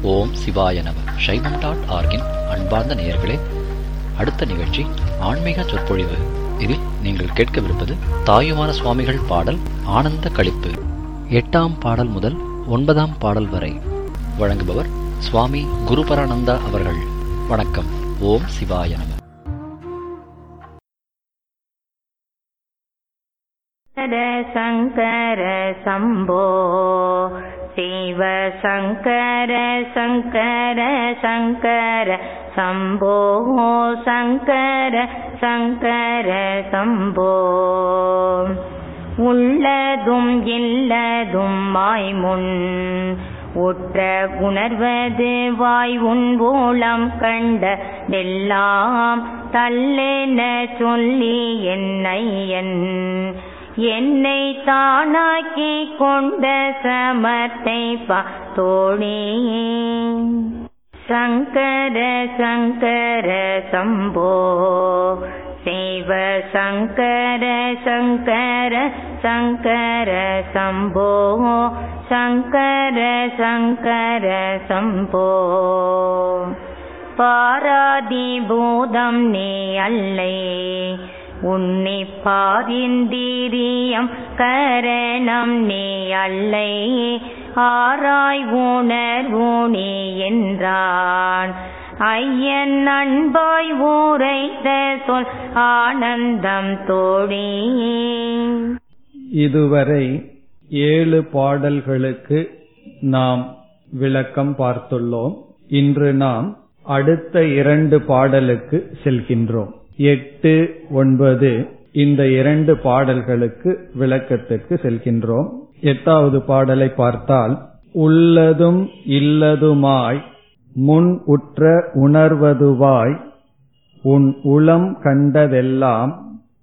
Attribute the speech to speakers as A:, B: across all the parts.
A: ஓம் சிவாய நம சைவம் டாட் ஆர்கின் அன்பார்ந்த நேயர்களே அடுத்த நிகழ்ச்சி ஆன்மீக சொற்பொழிவு இதில் நீங்கள் கேட்கவிருப்பது தாயுமான சுவாமிகள் பாடல் ஆனந்த களிப்பு எட்டாம் பாடல் முதல் ஒன்பதாம் பாடல் வரை வழங்குபவர் சுவாமி குருபரானந்தா அவர்கள் வணக்கம் ஓம் சிவாய நம
B: ஹர சங்கர சம்போ சிவ சங்கர சங்கர சங்கர சம்போ சங்கர சங்கர சம்போ உள்ளதும் இல்லதும் வாய்முன் உற்ற உணர்வது வாய் உன்போலம் கண்டதெல்லாம் தள்ளென சொல்லி என்னையன் என்னை தானாக்கி கொண்ட சமத்தை தோழி சங்கர சங்கர சம்போ சிவ சங்கர சங்கர சங்கர சம்போ சங்கர சங்கர சம்போ பாராதி பூதம் நீ அல்லே உன்னிப்பாரிந்திரியம் கரணம் நீ அல்லை ஆராய் உணர்வுணி என்றான் ஐயன் அன்பாய் ஊரைத்த சொல் ஆனந்தம் தோழி
C: இதுவரை ஏழு பாடல்களுக்கு நாம் விளக்கம் பார்த்துள்ளோம் இன்று நாம் அடுத்த இரண்டு பாடலுக்கு செல்கின்றோம் எட்டு ஒன்பது இந்த இரண்டு பாடல்களுக்கு விளக்கத்திற்கு செல்கின்றோம் எட்டாவது பாடலை பார்த்தால் உள்ளதும் இல்லதுமாய் முன் உற்ற உணர்வதுவாய் உன் உளம் கண்டதெல்லாம்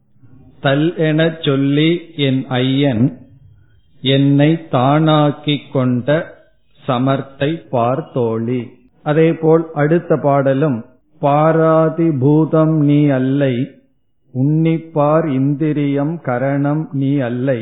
C: தல் எனச் சொல்லி என் ஐயன் என்னை தானாக்கிக் கொண்ட சமர்த்தை பார்த்தோழி அதேபோல் அடுத்த பாடலும் பாராதி பூதம் நீ அல்லை உன்னிப்பார் இந்திரியம் கரணம் நீ அல்லை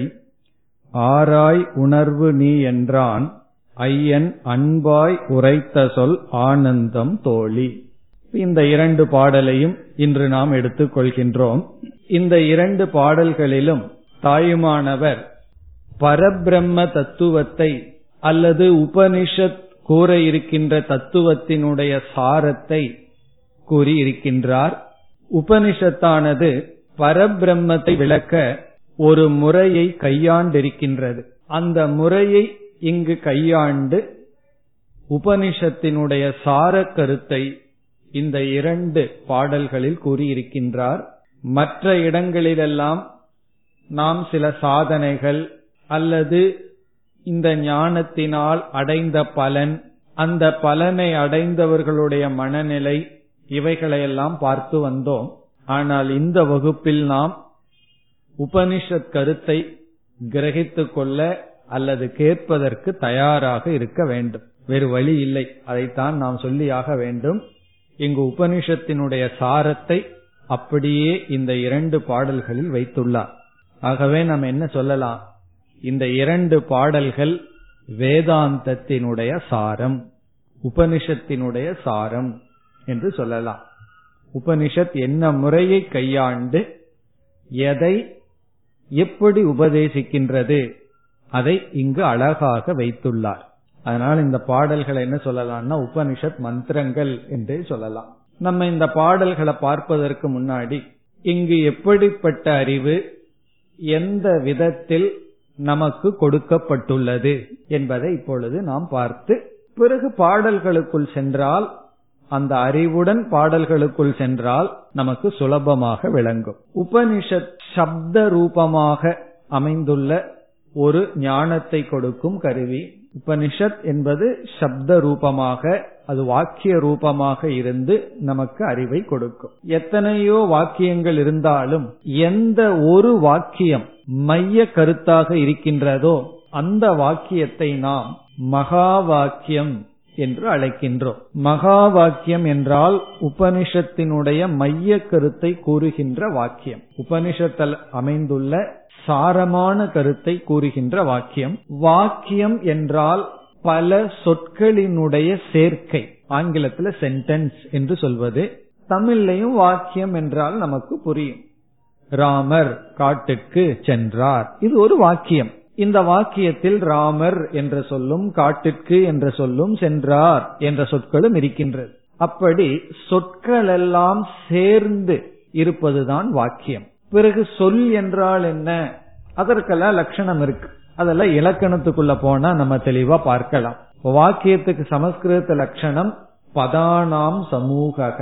C: ஆராய் உணர்வு நீ என்றான் ஐயன் அன்பாய் உரைத்த சொல் ஆனந்தம் தோழி இந்த இரண்டு பாடலையும் இன்று நாம் எடுத்துக் கொள்கின்றோம் இந்த இரண்டு பாடல்களிலும் தாயுமானவர் பரபிரம்ம தத்துவத்தை அல்லது உபனிஷத் கூற இருக்கின்ற தத்துவத்தினுடைய சாரத்தை கூறியிருக்கின்றார் உபனிஷத்தானது பரபிரம்மத்தை விளக்க ஒரு முறையை கையாண்டிருக்கின்றது அந்த முறையை இங்கு கையாண்டு உபனிஷத்தினுடைய சார கருத்தை இந்த இரண்டு பாடல்களில் கூறியிருக்கின்றார் மற்ற இடங்களிலெல்லாம் நாம் சில சாதனைகள் அல்லது இந்த ஞானத்தினால் அடைந்த பலன் அந்த பலனை அடைந்தவர்களுடைய மனநிலை இவைகளையெல்லாம் பார்த்து வந்தோம் ஆனால் இந்த வகுப்பில் நாம் உபனிஷத் கருத்தை கிரகித்துக் கொள்ள அல்லது கேட்பதற்கு தயாராக இருக்க வேண்டும் வேறு வழி இல்லை அதைத்தான் நாம் சொல்லியாக வேண்டும் இங்கு உபனிஷத்தினுடைய சாரத்தை அப்படியே இந்த இரண்டு பாடல்களில் வைத்துள்ளார் ஆகவே நாம் என்ன சொல்லலாம் இந்த இரண்டு பாடல்கள் வேதாந்தத்தினுடைய சாரம் உபனிஷத்தினுடைய சாரம் என்று சொல்லலாம் உபனிஷத் என்ன முறையை கையாண்டு எதை எப்படி உபதேசிக்கின்றது அதை இங்கு அழகாக வைத்துள்ளார் அதனால் இந்த பாடல்களை என்ன சொல்லலாம்னா உபனிஷத் மந்திரங்கள் என்றே சொல்லலாம் நம்ம இந்த பாடல்களை பார்ப்பதற்கு முன்னாடி இங்கு எப்படிப்பட்ட அறிவு எந்த விதத்தில் நமக்கு கொடுக்கப்பட்டுள்ளது என்பதை இப்பொழுது நாம் பார்த்து பிறகு பாடல்களுக்குள் சென்றால் அந்த அறிவுடன் பாடல்களுக்குள் சென்றால் நமக்கு சுலபமாக விளங்கும் உபனிஷத் சப்த ரூபமாக அமைந்துள்ள ஒரு ஞானத்தை கொடுக்கும் கருவி உபனிஷத் என்பது சப்த ரூபமாக அது வாக்கிய ரூபமாக இருந்து நமக்கு அறிவை கொடுக்கும் எத்தனையோ வாக்கியங்கள் இருந்தாலும் எந்த ஒரு வாக்கியம் மைய கருத்தாக இருக்கின்றதோ அந்த வாக்கியத்தை நாம் மகா வாக்கியம் என்று அழைக்கின்றோம் மகா வாக்கியம் என்றால் உபனிஷத்தினுடைய மைய கருத்தை கூறுகின்ற வாக்கியம் உபனிஷத்தில் அமைந்துள்ள சாரமான கருத்தை கூறுகின்ற வாக்கியம் வாக்கியம் என்றால் பல சொற்களினுடைய சேர்க்கை ஆங்கிலத்துல சென்டென்ஸ் என்று சொல்வது தமிழ்லையும் வாக்கியம் என்றால் நமக்கு புரியும் ராமர் காட்டுக்கு சென்றார் இது ஒரு வாக்கியம் இந்த வாக்கியத்தில் ராமர் என்ற சொல்லும் காட்டிற்கு என்ற சொல்லும் சென்றார் என்ற சொற்களும் இருக்கின்றது அப்படி சொற்கள் எல்லாம் சேர்ந்து இருப்பதுதான் வாக்கியம் பிறகு சொல் என்றால் என்ன அதற்கெல்லாம் லட்சணம் இருக்கு அதெல்லாம் இலக்கணத்துக்குள்ள போனா நம்ம தெளிவா பார்க்கலாம் வாக்கியத்துக்கு சமஸ்கிருத லட்சணம் பதானாம் சமூகக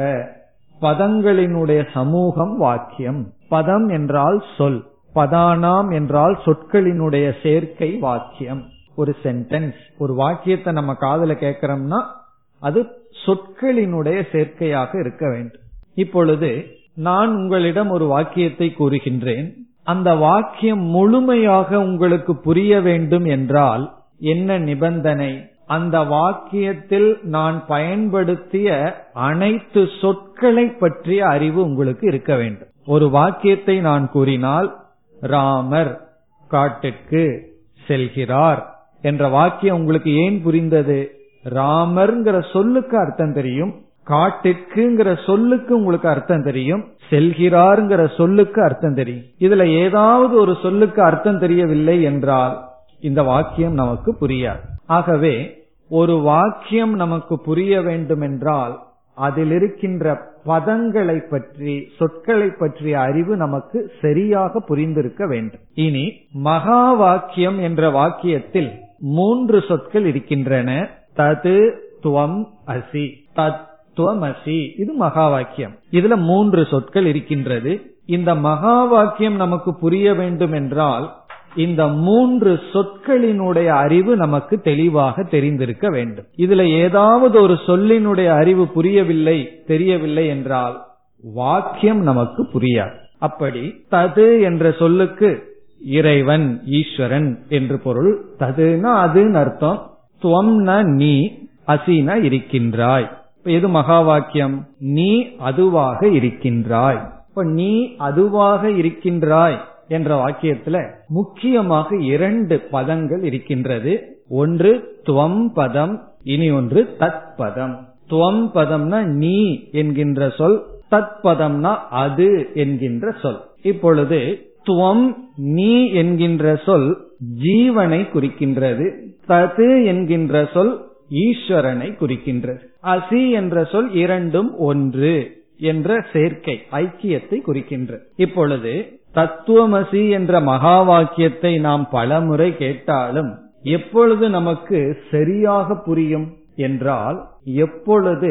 C: பதங்களினுடைய சமூகம் வாக்கியம் பதம் என்றால் சொல் பதானாம் என்றால் சொற்களினுடைய சேர்க்கை வாக்கியம் ஒரு சென்டென்ஸ் ஒரு வாக்கியத்தை நம்ம காதல கேட்கிறோம்னா அது சொற்களினுடைய சேர்க்கையாக இருக்க வேண்டும் இப்பொழுது நான் உங்களிடம் ஒரு வாக்கியத்தை கூறுகின்றேன் அந்த வாக்கியம் முழுமையாக உங்களுக்கு புரிய வேண்டும் என்றால் என்ன நிபந்தனை அந்த வாக்கியத்தில் நான் பயன்படுத்திய அனைத்து சொற்களை பற்றிய அறிவு உங்களுக்கு இருக்க வேண்டும் ஒரு வாக்கியத்தை நான் கூறினால் ராமர் காட்டுக்கு செல்கிறார் என்ற வாக்கியம் உங்களுக்கு ஏன் புரிந்தது ராமர்ங்கிற சொல்லுக்கு அர்த்தம் தெரியும் காட்டிற்குங்கிற சொல்லுக்கு உங்களுக்கு அர்த்தம் தெரியும் செல்கிறார்ங்கிற சொல்லுக்கு அர்த்தம் தெரியும் இதுல ஏதாவது ஒரு சொல்லுக்கு அர்த்தம் தெரியவில்லை என்றால் இந்த வாக்கியம் நமக்கு புரியாது ஆகவே ஒரு வாக்கியம் நமக்கு புரிய வேண்டும் என்றால் அதில் இருக்கின்ற பதங்களை பற்றி சொற்களை பற்றிய அறிவு நமக்கு சரியாக புரிந்திருக்க வேண்டும் இனி மகா வாக்கியம் என்ற வாக்கியத்தில் மூன்று சொற்கள் இருக்கின்றன தது துவம் அசி தத்துவமசி இது மகா வாக்கியம் இதுல மூன்று சொற்கள் இருக்கின்றது இந்த மகா வாக்கியம் நமக்கு புரிய வேண்டும் என்றால் இந்த மூன்று சொற்களினுடைய அறிவு நமக்கு தெளிவாக தெரிந்திருக்க வேண்டும் இதுல ஏதாவது ஒரு சொல்லினுடைய அறிவு புரியவில்லை தெரியவில்லை என்றால் வாக்கியம் நமக்கு புரியாது அப்படி தது என்ற சொல்லுக்கு இறைவன் ஈஸ்வரன் என்று பொருள் ததுனா அதுன்னு அர்த்தம் துவம்னா நீ அசினா இருக்கின்றாய் எது மகா வாக்கியம் நீ அதுவாக இருக்கின்றாய் இப்ப நீ அதுவாக இருக்கின்றாய் என்ற வாக்கியத்துல முக்கியமாக இரண்டு பதங்கள் இருக்கின்றது ஒன்று துவம் பதம் இனி ஒன்று தத் பதம் துவம் பதம்னா நீ என்கின்ற சொல் தத் பதம்னா அது என்கின்ற சொல் இப்பொழுது துவம் நீ என்கின்ற சொல் ஜீவனை குறிக்கின்றது தது என்கின்ற சொல் ஈஸ்வரனை குறிக்கின்றது அசி என்ற சொல் இரண்டும் ஒன்று என்ற சேர்க்கை ஐக்கியத்தை குறிக்கின்றது இப்பொழுது தத்துவமசி என்ற மகா வாக்கியத்தை நாம் பலமுறை கேட்டாலும் எப்பொழுது நமக்கு சரியாக புரியும் என்றால் எப்பொழுது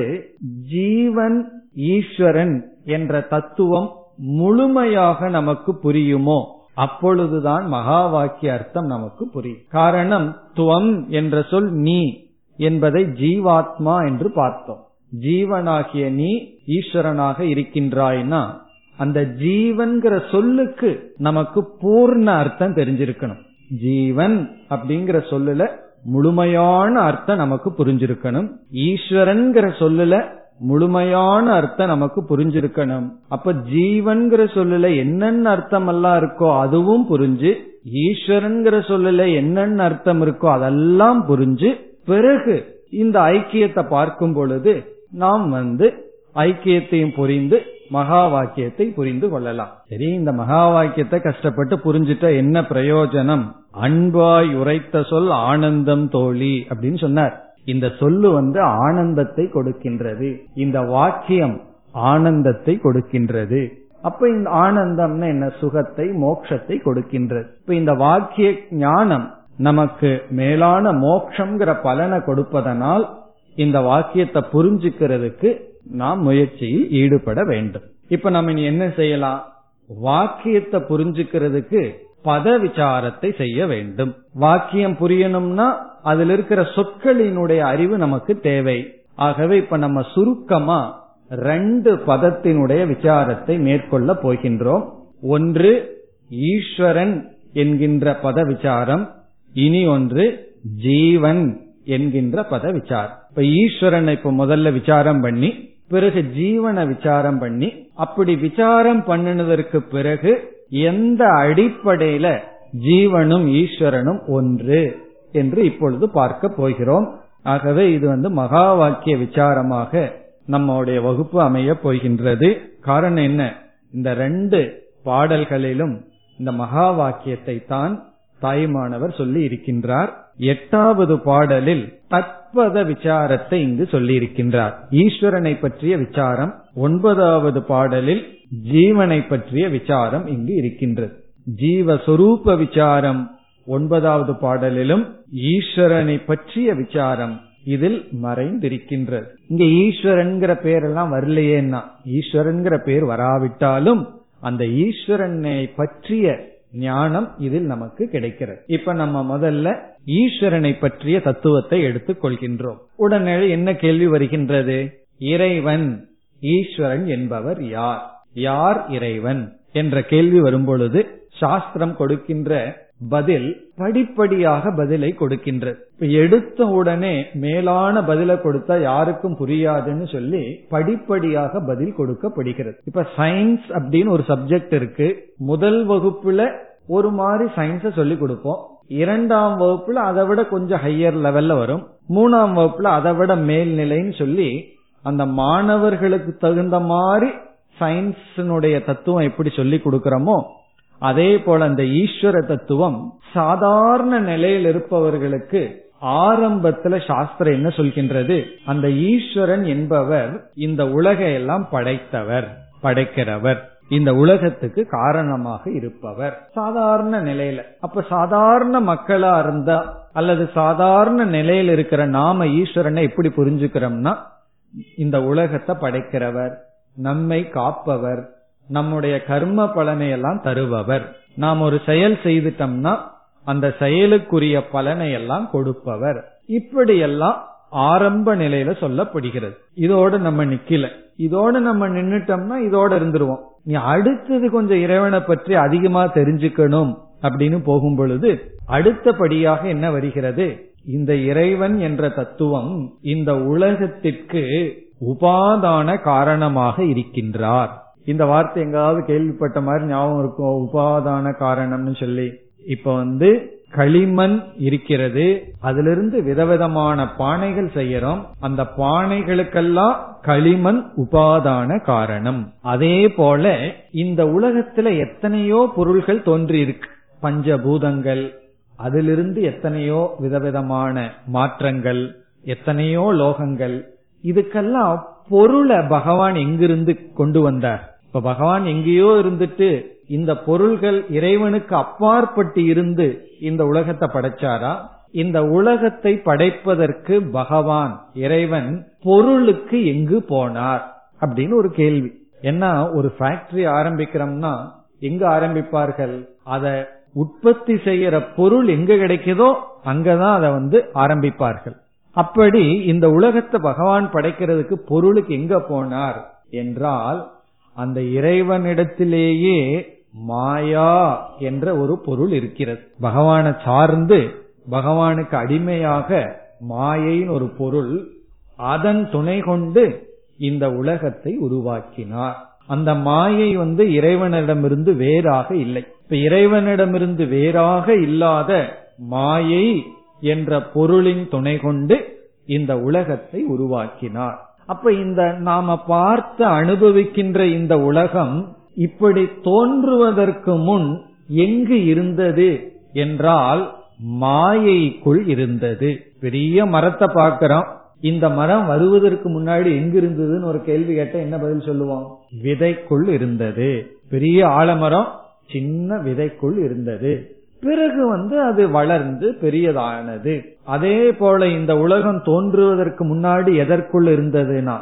C: ஜீவன் ஈஸ்வரன் என்ற தத்துவம் முழுமையாக நமக்கு புரியுமோ அப்பொழுதுதான் மகா வாக்கிய அர்த்தம் நமக்கு புரியும் காரணம் துவம் என்ற சொல் நீ என்பதை ஜீவாத்மா என்று பார்த்தோம் ஜீவனாகிய நீ ஈஸ்வரனாக இருக்கின்றாய்னா அந்த ஜீவன்கிற சொல்லுக்கு நமக்கு பூர்ண அர்த்தம் தெரிஞ்சிருக்கணும் ஜீவன் அப்படிங்கிற சொல்லுல முழுமையான அர்த்தம் நமக்கு புரிஞ்சிருக்கணும் ஈஸ்வரன்கிற சொல்லுல முழுமையான அர்த்தம் நமக்கு புரிஞ்சிருக்கணும் அப்ப ஜீவன்கிற சொல்லுல என்னென்ன அர்த்தம் எல்லாம் இருக்கோ அதுவும் புரிஞ்சு ஈஸ்வரன்கிற சொல்லுல என்னென்ன அர்த்தம் இருக்கோ அதெல்லாம் புரிஞ்சு பிறகு இந்த ஐக்கியத்தை பார்க்கும் பொழுது நாம் வந்து ஐக்கியத்தையும் புரிந்து மகா வாக்கியத்தை புரிந்து கொள்ளலாம் சரி இந்த மகா வாக்கியத்தை கஷ்டப்பட்டு புரிஞ்சுட்ட என்ன பிரயோஜனம் அன்பாய் உரைத்த சொல் ஆனந்தம் தோழி அப்படின்னு சொன்னார் இந்த சொல்லு வந்து ஆனந்தத்தை கொடுக்கின்றது இந்த வாக்கியம் ஆனந்தத்தை கொடுக்கின்றது அப்ப இந்த ஆனந்தம்னா என்ன சுகத்தை மோட்சத்தை கொடுக்கின்றது இப்ப இந்த வாக்கிய ஞானம் நமக்கு மேலான மோட்சங்கிற பலனை கொடுப்பதனால் இந்த வாக்கியத்தை புரிஞ்சுக்கிறதுக்கு நாம் முயற்சியில் ஈடுபட வேண்டும் இப்ப நம்ம இனி என்ன செய்யலாம் வாக்கியத்தை புரிஞ்சுக்கிறதுக்கு பத விசாரத்தை செய்ய வேண்டும் வாக்கியம் புரியணும்னா அதுல இருக்கிற சொற்களினுடைய அறிவு நமக்கு தேவை ஆகவே இப்ப நம்ம சுருக்கமா ரெண்டு பதத்தினுடைய விசாரத்தை மேற்கொள்ள போகின்றோம் ஒன்று ஈஸ்வரன் என்கின்ற பத விசாரம் இனி ஒன்று ஜீவன் என்கின்ற பத விசாரம் இப்ப ஈஸ்வரனை இப்ப முதல்ல விசாரம் பண்ணி பிறகு ஜீவனை விசாரம் பண்ணி அப்படி விசாரம் பண்ணினதற்கு பிறகு எந்த அடிப்படையில ஜீவனும் ஈஸ்வரனும் ஒன்று என்று இப்பொழுது பார்க்க போகிறோம் ஆகவே இது வந்து மகா வாக்கிய விசாரமாக நம்முடைய வகுப்பு அமைய போகின்றது காரணம் என்ன இந்த ரெண்டு பாடல்களிலும் இந்த மகா வாக்கியத்தை தான் தாய்மானவர் சொல்லி இருக்கின்றார் எட்டாவது பாடலில் தத்பத விசாரத்தை இங்கு சொல்லி இருக்கின்றார் ஈஸ்வரனை பற்றிய விசாரம் ஒன்பதாவது பாடலில் ஜீவனை பற்றிய விசாரம் இங்கு இருக்கின்றது ஜீவஸ்வரூப விசாரம் ஒன்பதாவது பாடலிலும் ஈஸ்வரனை பற்றிய விசாரம் இதில் மறைந்திருக்கின்றது இங்க ஈஸ்வரன்கிற பேரெல்லாம் வரலையேன்னா ஈஸ்வரன்கிற பேர் வராவிட்டாலும் அந்த ஈஸ்வரனை பற்றிய ஞானம் இதில் நமக்கு கிடைக்கிறது இப்ப நம்ம முதல்ல ஈஸ்வரனை பற்றிய தத்துவத்தை எடுத்துக் கொள்கின்றோம் உடனே என்ன கேள்வி வருகின்றது இறைவன் ஈஸ்வரன் என்பவர் யார் யார் இறைவன் என்ற கேள்வி வரும்பொழுது சாஸ்திரம் கொடுக்கின்ற பதில் படிப்படியாக பதிலை கொடுக்கின்றது இப்ப எடுத்த உடனே மேலான பதிலை கொடுத்தா யாருக்கும் புரியாதுன்னு சொல்லி படிப்படியாக பதில் கொடுக்கப்படுகிறது இப்ப சயின்ஸ் அப்படின்னு ஒரு சப்ஜெக்ட் இருக்கு முதல் வகுப்புல ஒரு மாதிரி சயின்ஸ சொல்லி கொடுப்போம் இரண்டாம் வகுப்புல அதை விட கொஞ்சம் ஹையர் லெவல்ல வரும் மூணாம் வகுப்புல அதை விட மேல்நிலைன்னு சொல்லி அந்த மாணவர்களுக்கு தகுந்த மாதிரி சயின்ஸினுடைய தத்துவம் எப்படி சொல்லி கொடுக்கிறோமோ அதே போல அந்த ஈஸ்வர தத்துவம் சாதாரண நிலையில் இருப்பவர்களுக்கு ஆரம்பத்துல சாஸ்திரம் என்ன சொல்கின்றது அந்த ஈஸ்வரன் என்பவர் இந்த உலகை எல்லாம் படைத்தவர் படைக்கிறவர் இந்த உலகத்துக்கு காரணமாக இருப்பவர் சாதாரண நிலையில அப்ப சாதாரண மக்களா இருந்தா அல்லது சாதாரண நிலையில் இருக்கிற நாம ஈஸ்வரனை எப்படி புரிஞ்சுக்கிறோம்னா இந்த உலகத்தை படைக்கிறவர் நம்மை காப்பவர் நம்முடைய கர்ம பலனை எல்லாம் தருபவர் நாம் ஒரு செயல் செய்துட்டோம்னா அந்த செயலுக்குரிய பலனை எல்லாம் கொடுப்பவர் இப்படியெல்லாம் ஆரம்ப நிலையில சொல்லப்படுகிறது இதோட நம்ம நிக்கல இதோட நம்ம நின்னுட்டோம்னா இதோட இருந்துருவோம் நீ அடுத்தது கொஞ்சம் இறைவனை பற்றி அதிகமா தெரிஞ்சுக்கணும் அப்படின்னு போகும் பொழுது அடுத்தபடியாக என்ன வருகிறது இந்த இறைவன் என்ற தத்துவம் இந்த உலகத்திற்கு உபாதான காரணமாக இருக்கின்றார் இந்த வார்த்தை எங்காவது கேள்விப்பட்ட மாதிரி ஞாபகம் இருக்கும் உபாதான காரணம்னு சொல்லி இப்ப வந்து களிமண் இருக்கிறது அதிலிருந்து விதவிதமான பானைகள் செய்யறோம் அந்த பானைகளுக்கெல்லாம் களிமண் உபாதான காரணம் அதே போல இந்த உலகத்துல எத்தனையோ பொருள்கள் தோன்றி இருக்கு பஞ்சபூதங்கள் அதிலிருந்து எத்தனையோ விதவிதமான மாற்றங்கள் எத்தனையோ லோகங்கள் இதுக்கெல்லாம் பொருளை பகவான் எங்கிருந்து கொண்டு வந்தார் இப்ப பகவான் எங்கேயோ இருந்துட்டு இந்த பொருள்கள் இறைவனுக்கு அப்பாற்பட்டு இருந்து இந்த உலகத்தை படைச்சாரா இந்த உலகத்தை படைப்பதற்கு பகவான் இறைவன் பொருளுக்கு எங்கு போனார் அப்படின்னு ஒரு கேள்வி ஏன்னா ஒரு ஃபேக்டரி ஆரம்பிக்கிறோம்னா எங்க ஆரம்பிப்பார்கள் அத உற்பத்தி செய்யற பொருள் எங்க கிடைக்குதோ அங்கதான் அதை வந்து ஆரம்பிப்பார்கள் அப்படி இந்த உலகத்தை பகவான் படைக்கிறதுக்கு பொருளுக்கு எங்க போனார் என்றால் அந்த இறைவனிடத்திலேயே மாயா என்ற ஒரு பொருள் இருக்கிறது பகவானை சார்ந்து பகவானுக்கு அடிமையாக மாயைன்னு ஒரு பொருள் அதன் துணை கொண்டு இந்த உலகத்தை உருவாக்கினார் அந்த மாயை வந்து இறைவனிடமிருந்து வேறாக இல்லை இப்ப இறைவனிடமிருந்து வேறாக இல்லாத மாயை என்ற பொருளின் துணை கொண்டு இந்த உலகத்தை உருவாக்கினார் அப்ப இந்த நாம பார்த்து அனுபவிக்கின்ற இந்த உலகம் இப்படி தோன்றுவதற்கு முன் எங்கு இருந்தது என்றால் மாயைக்குள் இருந்தது பெரிய மரத்தை பார்க்கிறோம் இந்த மரம் வருவதற்கு முன்னாடி எங்க இருந்ததுன்னு ஒரு கேள்வி கேட்ட என்ன பதில் சொல்லுவோம் விதைக்குள் இருந்தது பெரிய ஆலமரம் சின்ன விதைக்குள் இருந்தது பிறகு வந்து அது வளர்ந்து பெரியதானது அதே போல இந்த உலகம் தோன்றுவதற்கு முன்னாடி எதற்குள் இருந்ததுன்னா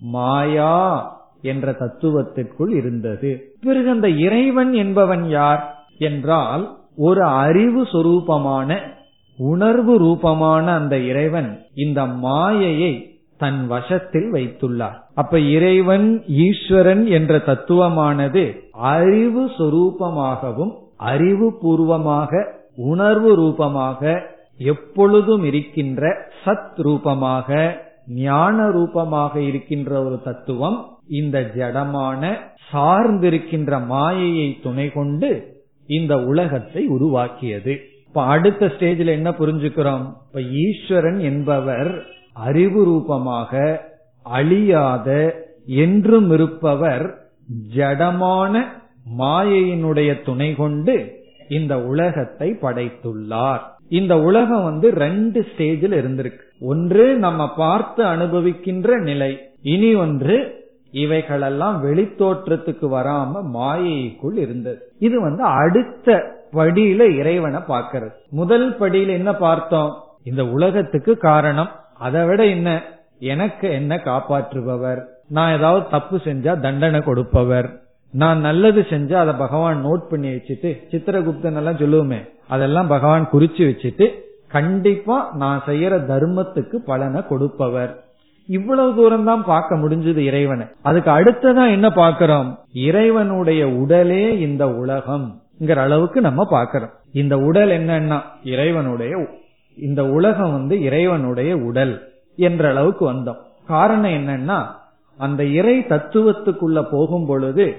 C: மாயா என்ற தத்துவத்திற்குள் இருந்தது பிறகு அந்த இறைவன் என்பவன் யார் என்றால் ஒரு அறிவு சொரூபமான உணர்வு ரூபமான அந்த இறைவன் இந்த மாயையை தன் வசத்தில் வைத்துள்ளார் அப்ப இறைவன் ஈஸ்வரன் என்ற தத்துவமானது அறிவு சொரூபமாகவும் அறிவு பூர்வமாக உணர்வு ரூபமாக எப்பொழுதும் இருக்கின்ற சத் ரூபமாக ஞான ரூபமாக இருக்கின்ற ஒரு தத்துவம் இந்த ஜடமான சார்ந்திருக்கின்ற மாயையை துணை கொண்டு இந்த உலகத்தை உருவாக்கியது இப்ப அடுத்த ஸ்டேஜ்ல என்ன புரிஞ்சுக்கிறோம் இப்ப ஈஸ்வரன் என்பவர் அறிவு ரூபமாக அழியாத என்றும் இருப்பவர் ஜடமான மாயையினுடைய துணை கொண்டு இந்த உலகத்தை படைத்துள்ளார் இந்த உலகம் வந்து ரெண்டு ஸ்டேஜில் இருந்திருக்கு ஒன்று நம்ம பார்த்து அனுபவிக்கின்ற நிலை இனி ஒன்று இவைகளெல்லாம் வெளித்தோற்றத்துக்கு வராம மாயைக்குள் இருந்தது இது வந்து அடுத்த படியில இறைவனை பார்க்கிறது முதல் படியில என்ன பார்த்தோம் இந்த உலகத்துக்கு காரணம் அதை விட என்ன எனக்கு என்ன காப்பாற்றுபவர் நான் ஏதாவது தப்பு செஞ்சா தண்டனை கொடுப்பவர் நான் நல்லது செஞ்சா அதை பகவான் நோட் பண்ணி வச்சுட்டு சித்திரகுப்தன் எல்லாம் சொல்லுவோமே அதெல்லாம் பகவான் குறிச்சு வச்சுட்டு கண்டிப்பா நான் செய்யற தர்மத்துக்கு பலனை கொடுப்பவர் இவ்வளவு தூரம் தான் பார்க்க முடிஞ்சது இறைவனை அதுக்கு அடுத்ததான் என்ன பார்க்கிறோம் இறைவனுடைய உடலே இந்த உலகம்ங்கிற அளவுக்கு நம்ம பார்க்கிறோம் இந்த உடல் என்னன்னா இறைவனுடைய இந்த உலகம் வந்து இறைவனுடைய உடல் என்ற அளவுக்கு வந்தோம் காரணம் என்னன்னா அந்த இறை தத்துவத்துக்குள்ள போகும் பொழுது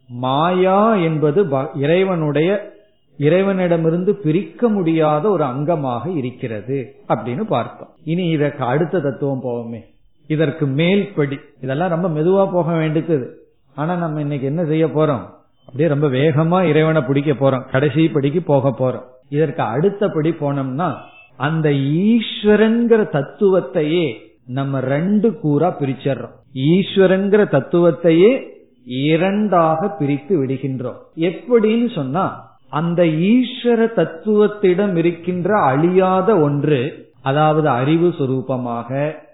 C: மாயா என்பது இறைவனுடைய இறைவனிடமிருந்து பிரிக்க முடியாத ஒரு அங்கமாக இருக்கிறது அப்படின்னு பார்த்தோம் இனி இதற்கு அடுத்த தத்துவம் போவோமே இதற்கு மேல்படி இதெல்லாம் ரொம்ப மெதுவா போக வேண்டியது ஆனா நம்ம இன்னைக்கு என்ன செய்ய போறோம் அப்படியே ரொம்ப வேகமா இறைவனை பிடிக்க போறோம் கடைசி படிக்கு போக போறோம் இதற்கு அடுத்தபடி போனோம்னா அந்த ஈஸ்வரன்கிற தத்துவத்தையே நம்ம ரெண்டு கூறா பிரிச்சிடுறோம் ஈஸ்வரன்கிற தத்துவத்தையே இரண்டாக பிரித்து விடுகின்றோம் எப்படின்னு சொன்னா அந்த ஈஸ்வர தத்துவத்திடம் இருக்கின்ற அழியாத ஒன்று அதாவது அறிவு சுரூபமாக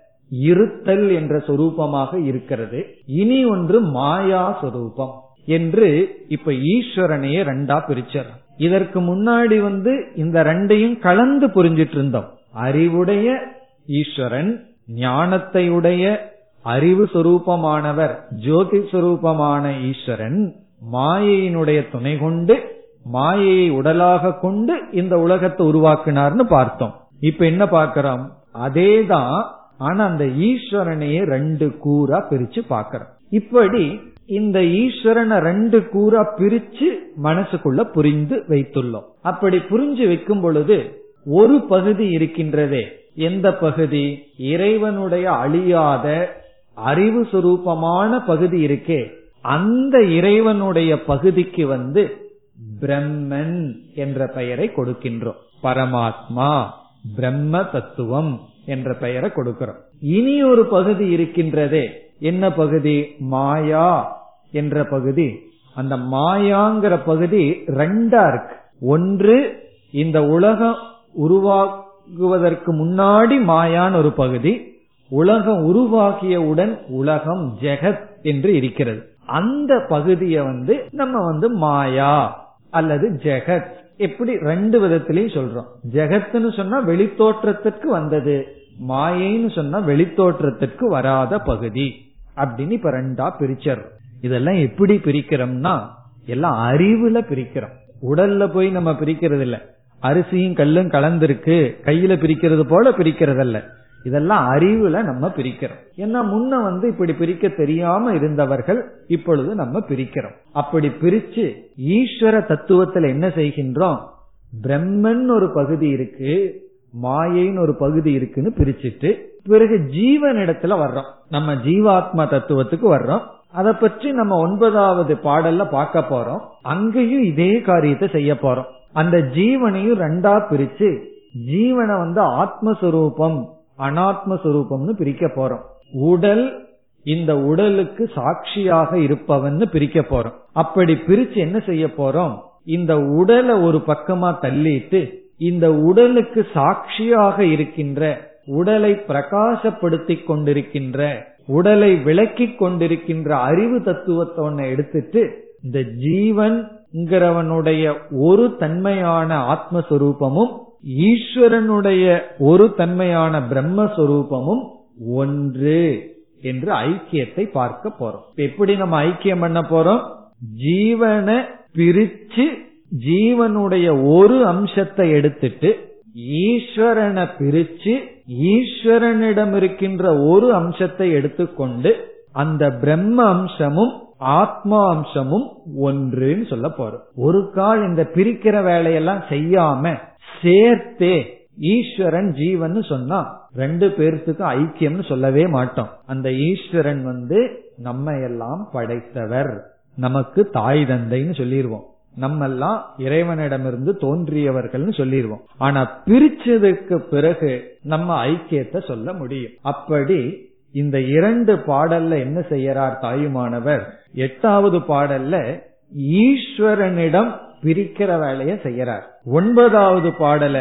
C: இருத்தல் என்ற சொரூபமாக இருக்கிறது இனி ஒன்று மாயா சொரூபம் என்று இப்ப ஈஸ்வரனையே ரெண்டா பிரிச்சர் இதற்கு முன்னாடி வந்து இந்த ரெண்டையும் கலந்து புரிஞ்சிட்டு இருந்தோம் அறிவுடைய ஈஸ்வரன் ஞானத்தை உடைய அறிவு சொரூபமானவர் ஜோதி சொரூபமான ஈஸ்வரன் மாயையினுடைய துணை கொண்டு மாயையை உடலாக கொண்டு இந்த உலகத்தை உருவாக்கினார்னு பார்த்தோம் இப்ப என்ன பார்க்கிறோம் அதேதான் ஆனா அந்த ஈஸ்வரனையே ரெண்டு கூறா பிரிச்சு பார்க்கிறோம் இப்படி இந்த ஈஸ்வரனை ரெண்டு கூறா பிரிச்சு மனசுக்குள்ள புரிந்து வைத்துள்ளோம் அப்படி புரிஞ்சு வைக்கும் பொழுது ஒரு பகுதி இருக்கின்றதே எந்த பகுதி இறைவனுடைய அழியாத அறிவு சுரூபமான பகுதி இருக்கே அந்த இறைவனுடைய பகுதிக்கு வந்து பிரம்மன் என்ற பெயரை கொடுக்கின்றோம் பரமாத்மா பிரம்ம தத்துவம் என்ற பெயரை கொடுக்கிறோம் இனி ஒரு பகுதி இருக்கின்றதே என்ன பகுதி மாயா என்ற பகுதி அந்த மாயாங்கிற பகுதி ரெண்டா இருக்கு ஒன்று இந்த உலகம் உருவாகுவதற்கு முன்னாடி மாயான் ஒரு பகுதி உலகம் உருவாகியவுடன் உலகம் ஜெகத் என்று இருக்கிறது அந்த பகுதியை வந்து நம்ம வந்து மாயா அல்லது ஜெகத் எப்படி ரெண்டு விதத்திலையும் சொல்றோம் ஜெகத்னு சொன்னா வெளித்தோற்றத்திற்கு வந்தது மாயைன்னு சொன்னா வெளித்தோற்றத்திற்கு வராத பகுதி அப்படின்னு இப்ப ரெண்டா பிரிச்சர் இதெல்லாம் எப்படி பிரிக்கிறோம்னா எல்லாம் அறிவுல பிரிக்கிறோம் உடல்ல போய் நம்ம பிரிக்கிறது இல்ல அரிசியும் கல்லும் கலந்திருக்கு கையில பிரிக்கிறது போல பிரிக்கிறதல்ல இதெல்லாம் அறிவுல நம்ம பிரிக்கிறோம் ஏன்னா முன்ன வந்து இப்படி பிரிக்க தெரியாம இருந்தவர்கள் இப்பொழுது நம்ம பிரிக்கிறோம் அப்படி பிரிச்சு ஈஸ்வர தத்துவத்துல என்ன செய்கின்றோம் பிரம்மன் ஒரு பகுதி இருக்கு மாயைன்னு ஒரு பகுதி இருக்குன்னு பிரிச்சுட்டு பிறகு ஜீவன் இடத்துல வர்றோம் நம்ம ஜீவாத்மா தத்துவத்துக்கு வர்றோம் அதை பற்றி நம்ம ஒன்பதாவது பாடல்ல பார்க்க போறோம் அங்கேயும் இதே காரியத்தை செய்ய போறோம் அந்த ஜீவனையும் ரெண்டா பிரிச்சு ஜீவனை வந்து ஆத்மஸ்வரூபம் அனாத்மஸ்வரூபம்னு பிரிக்க போறோம் உடல் இந்த உடலுக்கு சாட்சியாக இருப்பவன்னு பிரிக்க போறோம் அப்படி பிரிச்சு என்ன செய்ய போறோம் இந்த உடலை ஒரு பக்கமா தள்ளிட்டு இந்த உடலுக்கு சாட்சியாக இருக்கின்ற உடலை பிரகாசப்படுத்திக் கொண்டிருக்கின்ற உடலை விளக்கிக் கொண்டிருக்கின்ற அறிவு தத்துவத்தை ஒன்ன எடுத்துட்டு இந்த ஜீவன்கிறவனுடைய ஒரு தன்மையான ஆத்மஸ்வரூபமும் ஈஸ்வரனுடைய ஒரு தன்மையான பிரம்மஸ்வரூபமும் ஒன்று என்று ஐக்கியத்தை பார்க்க போறோம் எப்படி நம்ம ஐக்கியம் பண்ண போறோம் ஜீவனை பிரிச்சு ஜீவனுடைய ஒரு அம்சத்தை எடுத்துட்டு ஈஸ்வரனை பிரிச்சு ஈஸ்வரனிடம் இருக்கின்ற ஒரு அம்சத்தை எடுத்துக்கொண்டு அந்த பிரம்ம அம்சமும் ஆத்மா அம்சமும் ஒன்றுன்னு சொல்ல போறோம் ஒரு கால் இந்த பிரிக்கிற வேலையெல்லாம் செய்யாம சேர்த்தே ஈஸ்வரன் ஜீவன் சொன்னா ரெண்டு பேர்த்துக்கும் ஐக்கியம்னு சொல்லவே மாட்டோம் அந்த ஈஸ்வரன் வந்து நம்ம எல்லாம் படைத்தவர் நமக்கு தாய் தந்தைன்னு சொல்லிடுவோம் நம்ம எல்லாம் இறைவனிடமிருந்து தோன்றியவர்கள்னு சொல்லிடுவோம் ஆனா பிரிச்சதுக்கு பிறகு நம்ம ஐக்கியத்தை சொல்ல முடியும் அப்படி இந்த இரண்டு பாடல்ல என்ன செய்யறார் தாயுமானவர் எட்டாவது பாடல்ல ஈஸ்வரனிடம் பிரிக்கிற வேலையை செய்யறார் ஒன்பதாவது பாடல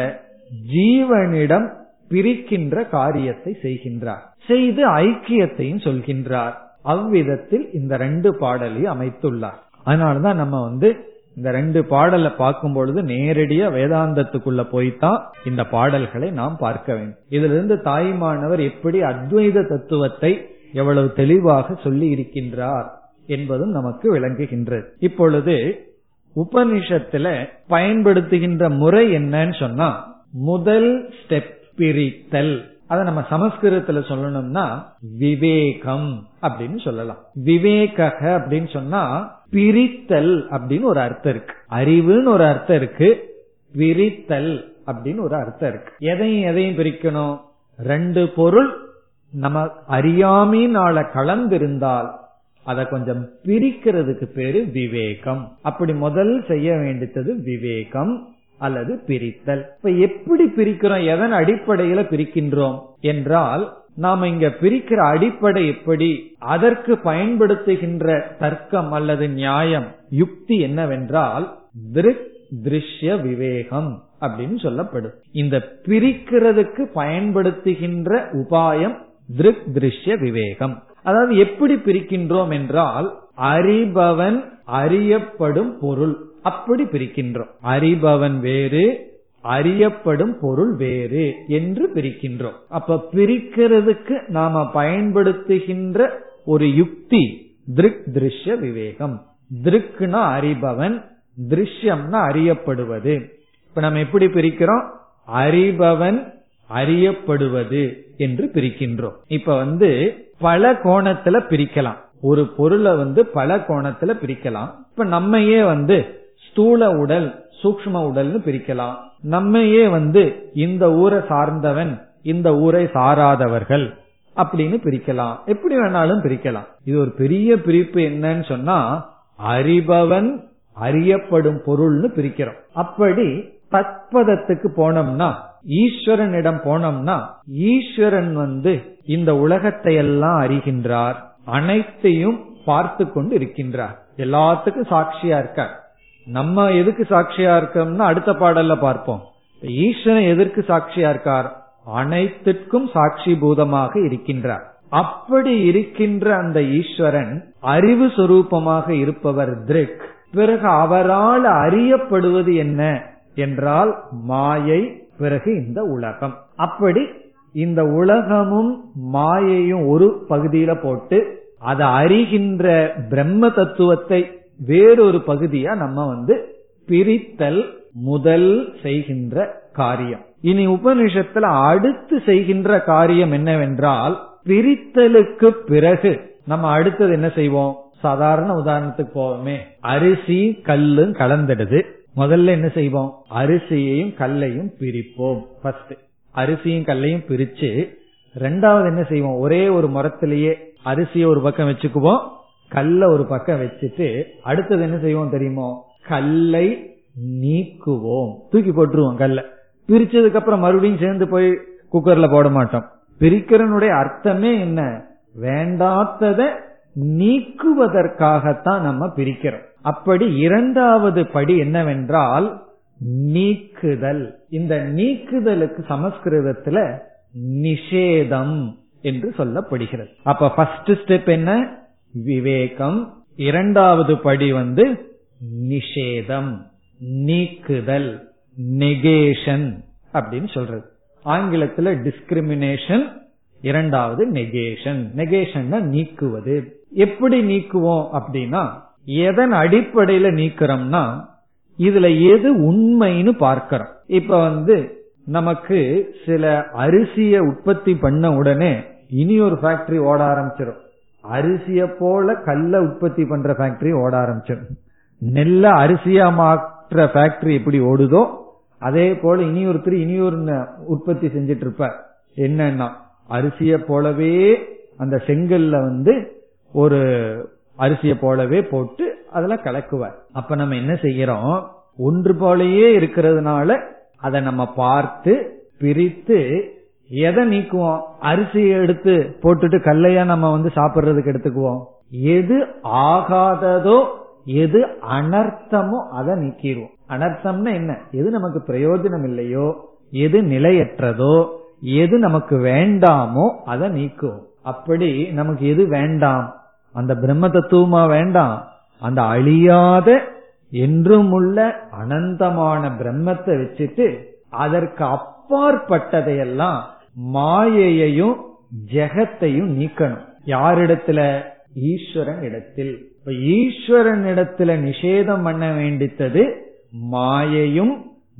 C: ஜீவனிடம் பிரிக்கின்ற காரியத்தை செய்கின்றார் செய்து ஐக்கியத்தையும் சொல்கின்றார் அவ்விதத்தில் இந்த ரெண்டு பாடலையும் அமைத்துள்ளார் அதனாலதான் நம்ம வந்து இந்த ரெண்டு பாடலை பார்க்கும் பொழுது நேரடியா வேதாந்தத்துக்குள்ள போய்தான் இந்த பாடல்களை நாம் பார்க்க வேண்டும் இதுல இருந்து தாய்மானவர் எப்படி அத்வைத தத்துவத்தை எவ்வளவு தெளிவாக சொல்லி இருக்கின்றார் என்பதும் நமக்கு விளங்குகின்றது இப்பொழுது உபனிஷத்துல பயன்படுத்துகின்ற முறை என்னன்னு சொன்னா முதல் ஸ்டெப் பிரித்தல் அதை நம்ம சமஸ்கிருதத்துல சொல்லணும்னா விவேகம் அப்படின்னு சொல்லலாம் விவேக அப்படின்னு சொன்னா பிரித்தல் அப்படின்னு ஒரு அர்த்தம் இருக்கு அறிவுன்னு ஒரு அர்த்தம் இருக்கு பிரித்தல் அப்படின்னு ஒரு அர்த்தம் இருக்கு எதையும் எதையும் பிரிக்கணும் ரெண்டு பொருள் நம்ம அறியாமையினால கலந்திருந்தால் அதை கொஞ்சம் பிரிக்கிறதுக்கு பேரு விவேகம் அப்படி முதல் செய்ய வேண்டியது விவேகம் அல்லது பிரித்தல் இப்ப எப்படி பிரிக்கிறோம் எதன் அடிப்படையில பிரிக்கின்றோம் என்றால் நாம இங்க பிரிக்கிற அடிப்படை எப்படி அதற்கு பயன்படுத்துகின்ற தர்க்கம் அல்லது நியாயம் யுக்தி என்னவென்றால் திருக் திருஷ்ய விவேகம் அப்படின்னு சொல்லப்படும் இந்த பிரிக்கிறதுக்கு பயன்படுத்துகின்ற உபாயம் திருக் திருஷ்ய விவேகம் அதாவது எப்படி பிரிக்கின்றோம் என்றால் அறிபவன் அறியப்படும் பொருள் அப்படி பிரிக்கின்றோம் அறிபவன் வேறு அறியப்படும் பொருள் வேறு என்று பிரிக்கின்றோம் அப்ப பிரிக்கிறதுக்கு நாம பயன்படுத்துகின்ற ஒரு யுக்தி திருக் திருஷ்ய விவேகம் திருக்குனா அறிபவன் திருஷ்யம்னா அறியப்படுவது இப்ப நம்ம எப்படி பிரிக்கிறோம் அறிபவன் அறியப்படுவது என்று பிரிக்கின்றோம் இப்ப வந்து பல கோணத்துல பிரிக்கலாம் ஒரு பொருளை வந்து பல கோணத்துல பிரிக்கலாம் இப்ப நம்மையே வந்து ஸ்தூல உடல் சூக்ம உடல்னு பிரிக்கலாம் நம்மையே வந்து இந்த ஊரை சார்ந்தவன் இந்த ஊரை சாராதவர்கள் அப்படின்னு பிரிக்கலாம் எப்படி வேணாலும் பிரிக்கலாம் இது ஒரு பெரிய பிரிப்பு என்னன்னு சொன்னா அறிபவன் அறியப்படும் பொருள்னு பிரிக்கிறோம் அப்படி தத்பதத்துக்கு போனோம்னா ஈஸ்வரனிடம் போனோம்னா ஈஸ்வரன் வந்து இந்த உலகத்தை எல்லாம் அறிகின்றார் அனைத்தையும் பார்த்து கொண்டு இருக்கின்றார் எல்லாத்துக்கும் சாட்சியா இருக்கார் நம்ம எதுக்கு சாட்சியா இருக்கோம்னா அடுத்த பாடல்ல பார்ப்போம் ஈஸ்வரன் எதற்கு சாட்சியா இருக்கார் அனைத்திற்கும் சாட்சி பூதமாக இருக்கின்றார் அப்படி இருக்கின்ற அந்த ஈஸ்வரன் அறிவு சுரூபமாக இருப்பவர் திருக் பிறகு அவரால் அறியப்படுவது என்ன என்றால் மாயை பிறகு இந்த உலகம் அப்படி இந்த உலகமும் மாயையும் ஒரு பகுதியில போட்டு அதை அறிகின்ற பிரம்ம தத்துவத்தை வேறொரு பகுதியா நம்ம வந்து பிரித்தல் முதல் செய்கின்ற காரியம் இனி உபனிஷத்துல அடுத்து செய்கின்ற காரியம் என்னவென்றால் பிரித்தலுக்கு பிறகு நம்ம அடுத்தது என்ன செய்வோம் சாதாரண உதாரணத்துக்கு போவோமே அரிசி கல்லும் கலந்துடுது முதல்ல என்ன செய்வோம் அரிசியையும் கல்லையும் பிரிப்போம் ஃபர்ஸ்ட் அரிசியும் கல்லையும் பிரிச்சு ரெண்டாவது என்ன செய்வோம் ஒரே ஒரு மரத்திலேயே அரிசியை ஒரு பக்கம் வச்சுக்குவோம் கல்ல ஒரு பக்கம் வச்சுட்டு அடுத்தது என்ன செய்வோம் தெரியுமோ கல்லை நீக்குவோம் தூக்கி போட்டுருவோம் கல்ல பிரிச்சதுக்கு அப்புறம் மறுபடியும் சேர்ந்து போய் குக்கர்ல போட மாட்டோம் பிரிக்கிறனுடைய அர்த்தமே என்ன வேண்டாத்தத நீக்குவதற்காகத்தான் நம்ம பிரிக்கிறோம் அப்படி இரண்டாவது படி என்னவென்றால் நீக்குதல் இந்த நீக்குதலுக்கு சமஸ்கிருதத்துல நிஷேதம் என்று சொல்லப்படுகிறது அப்ப ஃபர்ஸ்ட் ஸ்டெப் என்ன விவேகம் இரண்டாவது படி வந்து நிஷேதம் நீக்குதல் நெகேஷன் அப்படின்னு சொல்றது ஆங்கிலத்துல டிஸ்கிரிமினேஷன் இரண்டாவது நெகேஷன் நெகேஷன் நீக்குவது எப்படி நீக்குவோம் அப்படின்னா எதன் அடிப்படையில நீக்கிறோம்னா இதுல எது உண்மைன்னு பார்க்கிறோம் இப்ப வந்து நமக்கு சில அரிசிய உற்பத்தி பண்ண உடனே இனி ஒரு ஃபேக்டரி ஓட ஆரம்பிச்சிடும் அரிசிய போல கல்ல உற்பத்தி பண்ற ஃபேக்டரி ஓட ஆரம்பிச்சிடும் நெல்ல அரிசியா மாற்ற ஃபேக்டரி எப்படி ஓடுதோ அதே போல இனி ஒருத்தர் இனி ஒரு உற்பத்தி செஞ்சிட்டு இருப்பார் என்னன்னா அரிசிய போலவே அந்த செங்கல்ல வந்து ஒரு அரிசிய போலவே போட்டு அதுல கலக்குவார் அப்ப நம்ம என்ன செய்யறோம் ஒன்று போலயே இருக்கிறதுனால அதை நம்ம பார்த்து பிரித்து எதை நீக்குவோம் அரிசியை எடுத்து போட்டுட்டு கல்லையா நம்ம வந்து சாப்பிடுறதுக்கு எடுத்துக்குவோம் எது ஆகாததோ எது அனர்த்தமோ அதை நீக்கிடுவோம் அனர்த்தம்னா என்ன எது நமக்கு பிரயோஜனம் இல்லையோ எது நிலையற்றதோ எது நமக்கு வேண்டாமோ அதை நீக்குவோம் அப்படி நமக்கு எது வேண்டாம் அந்த பிரம்ம தத்துவமா வேண்டாம் அந்த அழியாத என்றும் உள்ள அனந்தமான பிரம்மத்தை வச்சுட்டு அதற்கு அப்பாற்பட்டதையெல்லாம் மாயையையும் ஜெகத்தையும் நீக்கணும் யாரிடத்துல ஈஸ்வரன் இடத்தில் இப்ப ஈஸ்வரன் இடத்துல நிஷேதம் பண்ண வேண்டித்தது மாயையும்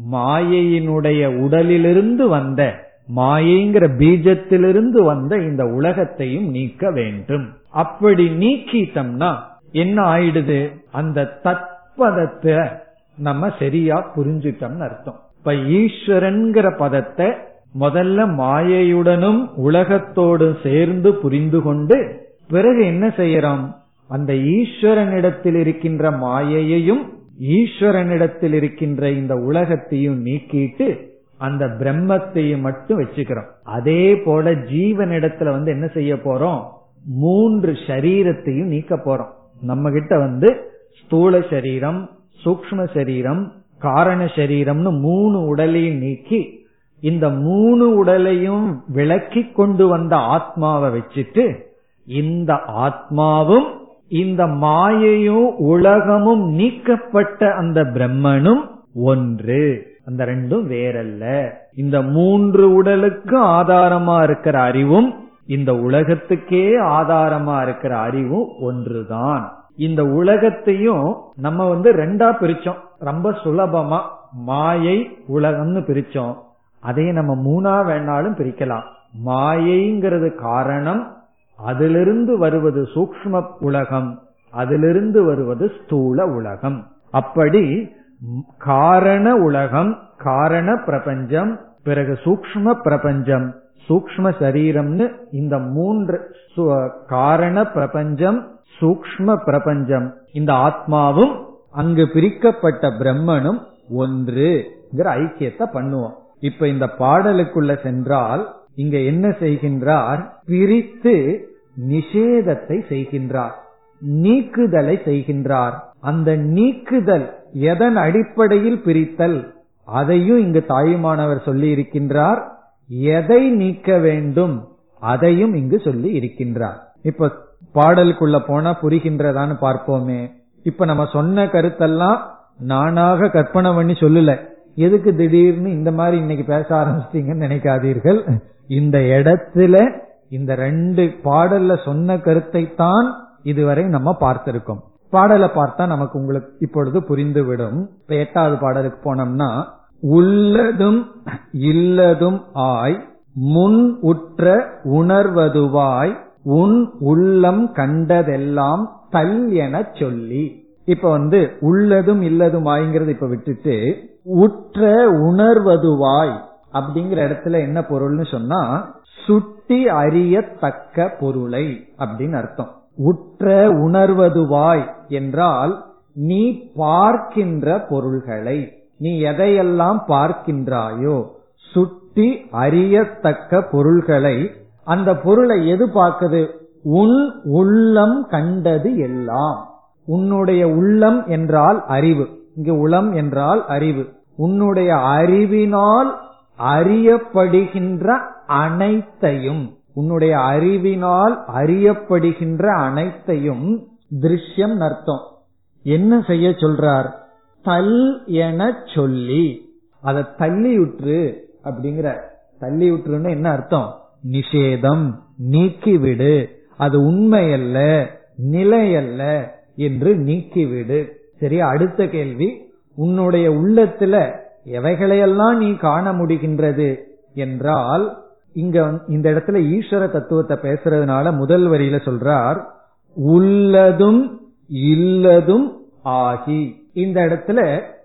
C: மாயையினுடைய உடலிலிருந்து வந்த மாயைங்கிற பீஜத்திலிருந்து வந்த இந்த உலகத்தையும் நீக்க வேண்டும் அப்படி நீக்கிட்டோம்னா என்ன ஆயிடுது அந்த தத்பதத்தை நம்ம சரியா புரிஞ்சுட்டோம்னு அர்த்தம் இப்ப ஈஸ்வரன்கிற பதத்தை முதல்ல மாயையுடனும் உலகத்தோடும் சேர்ந்து புரிந்து கொண்டு பிறகு என்ன செய்யறோம் அந்த ஈஸ்வரனிடத்தில் இருக்கின்ற மாயையையும் ஈஸ்வரனிடத்தில் இருக்கின்ற இந்த உலகத்தையும் நீக்கிட்டு அந்த பிரம்மத்தையும் மட்டும் வச்சுக்கிறோம் அதே போல ஜீவனிடத்துல வந்து என்ன செய்ய போறோம் மூன்று சரீரத்தையும் நீக்க போறோம் நம்ம கிட்ட வந்து ஸ்தூல சரீரம் சூக்ம சரீரம் காரண சரீரம்னு மூணு உடலையும் நீக்கி இந்த மூணு உடலையும் விளக்கி கொண்டு வந்த ஆத்மாவை வச்சுட்டு இந்த ஆத்மாவும் இந்த மாயையும் உலகமும் நீக்கப்பட்ட அந்த பிரம்மனும் ஒன்று அந்த ரெண்டும் வேறல்ல இந்த மூன்று உடலுக்கு ஆதாரமா இருக்கிற அறிவும் இந்த உலகத்துக்கே ஆதாரமா இருக்கிற அறிவும் ஒன்றுதான் இந்த உலகத்தையும் நம்ம வந்து ரெண்டா பிரிச்சோம் ரொம்ப சுலபமா மாயை உலகம்னு பிரிச்சோம் அதே நம்ம மூணா வேணாலும் பிரிக்கலாம் மாயைங்கிறது காரணம் அதிலிருந்து வருவது சூக்ம உலகம் அதிலிருந்து வருவது ஸ்தூல உலகம் அப்படி காரண உலகம் காரண பிரபஞ்சம் பிறகு சூக்ம பிரபஞ்சம் சூக்ம சரீரம்னு இந்த மூன்று காரண பிரபஞ்சம் சூக்ம பிரபஞ்சம் இந்த ஆத்மாவும் அங்கு பிரிக்கப்பட்ட பிரம்மனும் ஒன்றுங்கிற ஐக்கியத்தை பண்ணுவோம் இப்ப இந்த பாடலுக்குள்ள சென்றால் இங்க என்ன செய்கின்றார் பிரித்து நிஷேதத்தை செய்கின்றார் நீக்குதலை செய்கின்றார் அந்த நீக்குதல் எதன் அடிப்படையில் பிரித்தல் அதையும் இங்கு தாயுமானவர் சொல்லி இருக்கின்றார் எதை நீக்க வேண்டும் அதையும் இங்கு சொல்லி இருக்கின்றார் இப்ப பாடலுக்குள்ள போனா புரிகின்றதான்னு பார்ப்போமே இப்ப நம்ம சொன்ன கருத்தெல்லாம் நானாக கற்பனை பண்ணி சொல்லல எதுக்கு திடீர்னு இந்த மாதிரி இன்னைக்கு பேச ஆரம்பிச்சிட்டீங்கன்னு நினைக்காதீர்கள் இந்த இடத்துல இந்த ரெண்டு பாடல்ல சொன்ன கருத்தை தான் இதுவரை நம்ம பார்த்திருக்கோம் பாடலை பார்த்தா நமக்கு உங்களுக்கு இப்பொழுது புரிந்துவிடும் இப்ப எட்டாவது பாடலுக்கு போனோம்னா உள்ளதும் இல்லதும் ஆய் முன் உற்ற உணர்வதுவாய் உன் உள்ளம் கண்டதெல்லாம் தல் என சொல்லி இப்ப வந்து உள்ளதும் இல்லதும் ஆய்ங்கிறது இப்ப விட்டுட்டு உற்ற உணர்வதுவாய் அப்படிங்கிற இடத்துல என்ன பொருள்னு சொன்னா சுட்டி அறியத்தக்க பொருளை அப்படின்னு அர்த்தம் உற்ற உணர்வதுவாய் என்றால் நீ பார்க்கின்ற பொருள்களை நீ எதையெல்லாம் பார்க்கின்றாயோ சுட்டி அறியத்தக்க பொருள்களை அந்த பொருளை எது பார்க்குது உன் உள்ளம் கண்டது எல்லாம் உன்னுடைய உள்ளம் என்றால் அறிவு இங்கு உளம் என்றால் அறிவு உன்னுடைய அறிவினால் அறியப்படுகின்ற அனைத்தையும் உன்னுடைய அறிவினால் அறியப்படுகின்ற அனைத்தையும் திருஷ்யம் அர்த்தம் என்ன செய்ய சொல்றார் தல் என சொல்லி அதை தள்ளியுற்று அப்படிங்கிற தள்ளியுற்றுன்னு என்ன அர்த்தம் நிஷேதம் நீக்கிவிடு அது உண்மையல்ல நிலையல்ல என்று நீக்கிவிடு சரியா அடுத்த கேள்வி உன்னுடைய உள்ளத்துல எவைகளையெல்லாம் நீ காண முடிகின்றது என்றால் இங்க வந்து- இந்த இடத்துல ஈஸ்வர தத்துவத்தை பேசுறதுனால முதல் வரியில சொல்றார் உள்ளதும் இல்லதும் ஆகி இந்த இடத்துல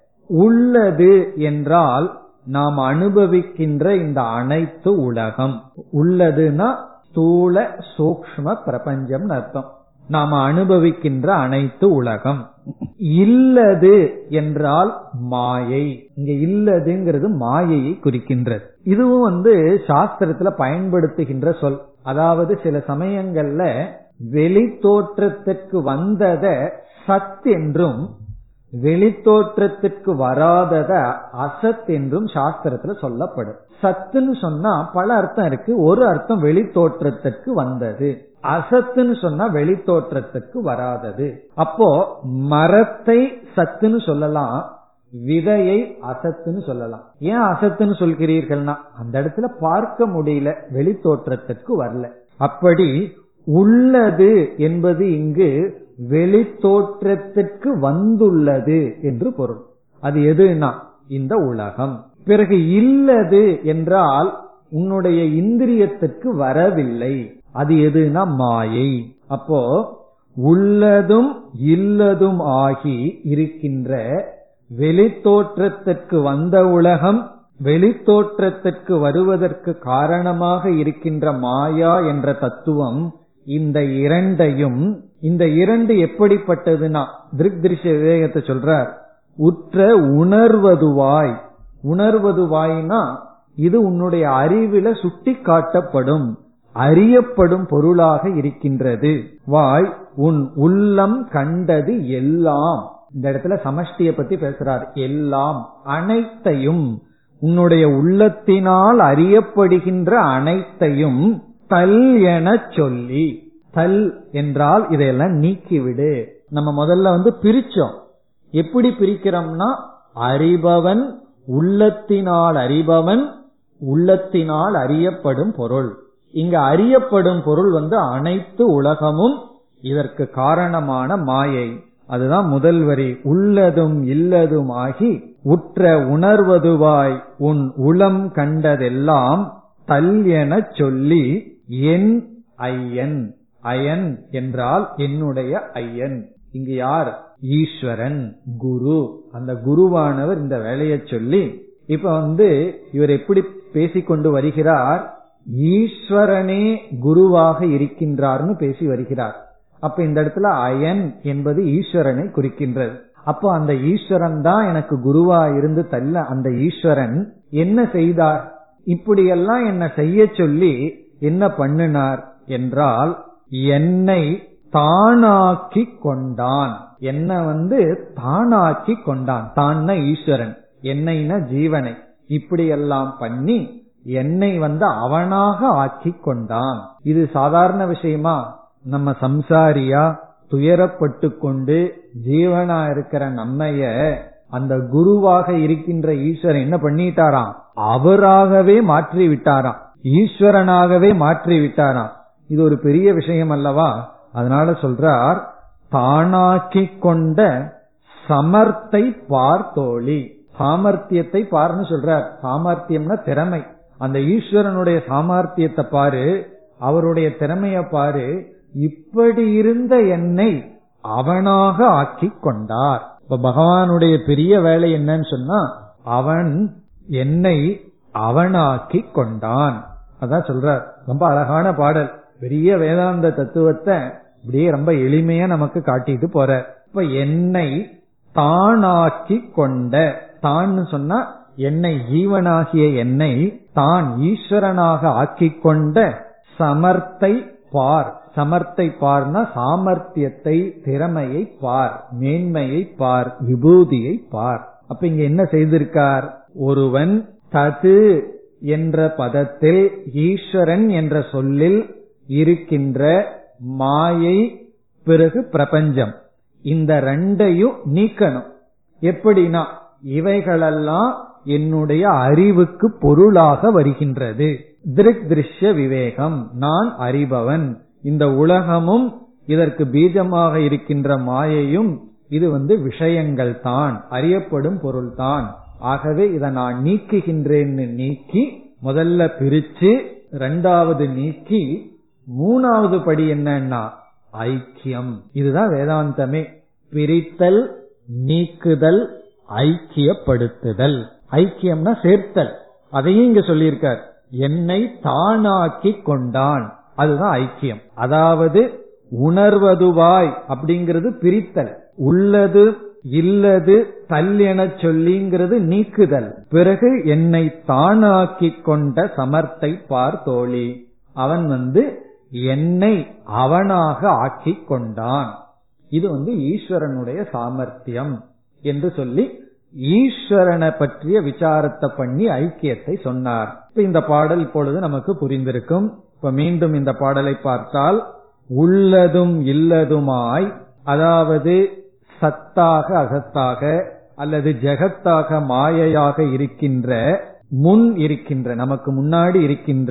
C: உள்ளது என்றால் நாம் அனுபவிக்கின்ற இந்த அனைத்து உலகம் உள்ளதுன்னா ஸ்தூல சூக்ஷ்ம பிரபஞ்சம் அர்த்தம் நாம அனுபவிக்கின்ற அனைத்து உலகம் இல்லது என்றால் மாயை இங்க இல்லதுங்கிறது மாயையை குறிக்கின்றது இதுவும் வந்து சாஸ்திரத்துல பயன்படுத்துகின்ற சொல் அதாவது சில சமயங்கள்ல வெளி தோற்றத்திற்கு வந்தத சத் என்றும் வெளித்தோற்றத்திற்கு வராதத அசத் என்றும் சாஸ்திரத்துல சொல்லப்படும் சத்துன்னு சொன்னா பல அர்த்தம் இருக்கு ஒரு அர்த்தம் வெளித்தோற்றத்திற்கு வந்தது அசத்துன்னு சொன்னா வெளித்தோற்றத்திற்கு வராதது அப்போ மரத்தை சத்துன்னு சொல்லலாம் விதையை அசத்துன்னு சொல்லலாம் ஏன் அசத்துன்னு சொல்கிறீர்கள்னா அந்த இடத்துல பார்க்க முடியல வெளித்தோற்றத்திற்கு வரல அப்படி உள்ளது என்பது இங்கு வெளித்தோற்றத்திற்கு வந்துள்ளது என்று பொருள் அது எதுனா இந்த உலகம் பிறகு இல்லது என்றால் உன்னுடைய இந்திரியத்திற்கு வரவில்லை அது எதுனா மாயை அப்போ உள்ளதும் இல்லதும் ஆகி இருக்கின்ற வெளித்தோற்றத்திற்கு வந்த உலகம் வெளித்தோற்றத்திற்கு வருவதற்கு காரணமாக இருக்கின்ற மாயா என்ற தத்துவம் இந்த இரண்டையும் இந்த இரண்டு எப்படிப்பட்டதுன்னா திருக் திருஷ்ய விவேகத்தை சொல்றார் உற்ற உணர்வதுவாய் உணர்வதுவாய்னா இது உன்னுடைய அறிவில சுட்டி காட்டப்படும் அறியப்படும் பொருளாக இருக்கின்றது வாய் உன் உள்ளம் கண்டது எல்லாம் இந்த இடத்துல சமஷ்டிய பத்தி பேசுறார் எல்லாம் அனைத்தையும் உன்னுடைய உள்ளத்தினால் அறியப்படுகின்ற அனைத்தையும் தல் என சொல்லி தல் என்றால் இதையெல்லாம் நீக்கிவிடு நம்ம முதல்ல வந்து பிரிச்சோம் எப்படி பிரிக்கிறோம்னா அறிபவன் உள்ளத்தினால் அறிபவன் உள்ளத்தினால் அறியப்படும் பொருள் இங்க அறியப்படும் பொருள் வந்து அனைத்து உலகமும் இதற்கு காரணமான மாயை அதுதான் முதல் வரி உள்ளதும் இல்லதும் ஆகி உற்ற உணர்வதுவாய் உன் உளம் கண்டதெல்லாம் தல் எனச் சொல்லி என் ஐயன் அயன் என்றால் என்னுடைய ஐயன் இங்கு யார் ஈஸ்வரன் குரு அந்த குருவானவர் இந்த வேலையை சொல்லி இப்ப வந்து இவர் எப்படி பேசிக்கொண்டு வருகிறார் ஈஸ்வரனே குருவாக இருக்கின்றார்னு பேசி வருகிறார் அப்ப இந்த இடத்துல அயன் என்பது ஈஸ்வரனை குறிக்கின்றது அப்போ அந்த ஈஸ்வரன் தான் எனக்கு குருவா இருந்து தள்ள அந்த ஈஸ்வரன் என்ன செய்தார் இப்படியெல்லாம் என்ன செய்ய சொல்லி என்ன பண்ணினார் என்றால் என்னை தானாக்கி கொண்டான் என்ன வந்து தானாக்கி கொண்டான் தான்னா ஈஸ்வரன் என்னைனா ஜீவனை இப்படியெல்லாம் பண்ணி என்னை வந்து அவனாக ஆக்கி கொண்டான் இது சாதாரண விஷயமா நம்ம சம்சாரியா துயரப்பட்டு கொண்டு ஜீவனா இருக்கிற நம்மைய அந்த குருவாக இருக்கின்ற ஈஸ்வரன் என்ன பண்ணிட்டாராம் அவராகவே மாற்றி விட்டாராம் ஈஸ்வரனாகவே மாற்றி விட்டாராம் இது ஒரு பெரிய விஷயம் அல்லவா அதனால சொல்றார் தானாக்கி கொண்ட சமர்த்தை பார்த்தோழி சாமர்த்தியத்தை பார்னு சொல்றார் சாமர்த்தியம்னா திறமை அந்த ஈஸ்வரனுடைய சாமர்த்தியத்தை பாரு அவருடைய திறமைய பாரு இப்படி இருந்த என்னை அவனாக ஆக்கி கொண்டார் இப்ப பகவானுடைய பெரிய வேலை என்னன்னு சொன்னா அவன் என்னை அவனாக்கி கொண்டான் அதான் சொல்றார் ரொம்ப அழகான பாடல் பெரிய வேதாந்த தத்துவத்தை இப்படியே ரொம்ப எளிமையா நமக்கு காட்டிட்டு போற இப்ப என்னை தானாக்கி கொண்ட தான்னு சொன்னா என்னை ஜீவனாகிய என்னை தான் ஈஸ்வரனாக ஆக்கிக் கொண்ட சமர்த்தை பார் சமர்த்தை பார்னா சாமர்த்தியத்தை திறமையை பார் மேன்மையை பார் விபூதியை பார் அப்ப இங்க என்ன செய்திருக்கார் ஒருவன் தது என்ற பதத்தில் ஈஸ்வரன் என்ற சொல்லில் இருக்கின்ற மாயை பிறகு பிரபஞ்சம் இந்த ரெண்டையும் நீக்கணும் எப்படின்னா இவைகளெல்லாம் என்னுடைய அறிவுக்கு பொருளாக வருகின்றது திருக் திருஷ்ய விவேகம் நான் அறிபவன் இந்த உலகமும் இதற்கு பீஜமாக இருக்கின்ற மாயையும் இது வந்து விஷயங்கள் தான் அறியப்படும் பொருள்தான் ஆகவே இதை நான் நீக்குகின்றேன்னு நீக்கி முதல்ல பிரிச்சு ரெண்டாவது நீக்கி மூணாவது படி என்னன்னா ஐக்கியம் இதுதான் வேதாந்தமே பிரித்தல் நீக்குதல் ஐக்கியப்படுத்துதல் ஐக்கியம்னா சேர்த்தல் அதையும் இங்க சொல்லியிருக்கார் என்னை தானாக்கி கொண்டான் அதுதான் ஐக்கியம் அதாவது உணர்வதுவாய் அப்படிங்கிறது பிரித்தல் உள்ளது இல்லது தல் என சொல்லிங்கிறது நீக்குதல் பிறகு என்னை தானாக்கி கொண்ட சமர்த்தை பார் தோழி அவன் வந்து என்னை அவனாக ஆக்கி கொண்டான் இது வந்து ஈஸ்வரனுடைய சாமர்த்தியம் என்று சொல்லி ஈஸ்வரனை பற்றிய விசாரத்தை பண்ணி ஐக்கியத்தை சொன்னார் இப்ப இந்த பாடல் இப்பொழுது நமக்கு புரிந்திருக்கும் இப்ப மீண்டும் இந்த பாடலை பார்த்தால் உள்ளதும் இல்லதுமாய் அதாவது சத்தாக அசத்தாக அல்லது ஜெகத்தாக மாயையாக இருக்கின்ற முன் இருக்கின்ற நமக்கு முன்னாடி இருக்கின்ற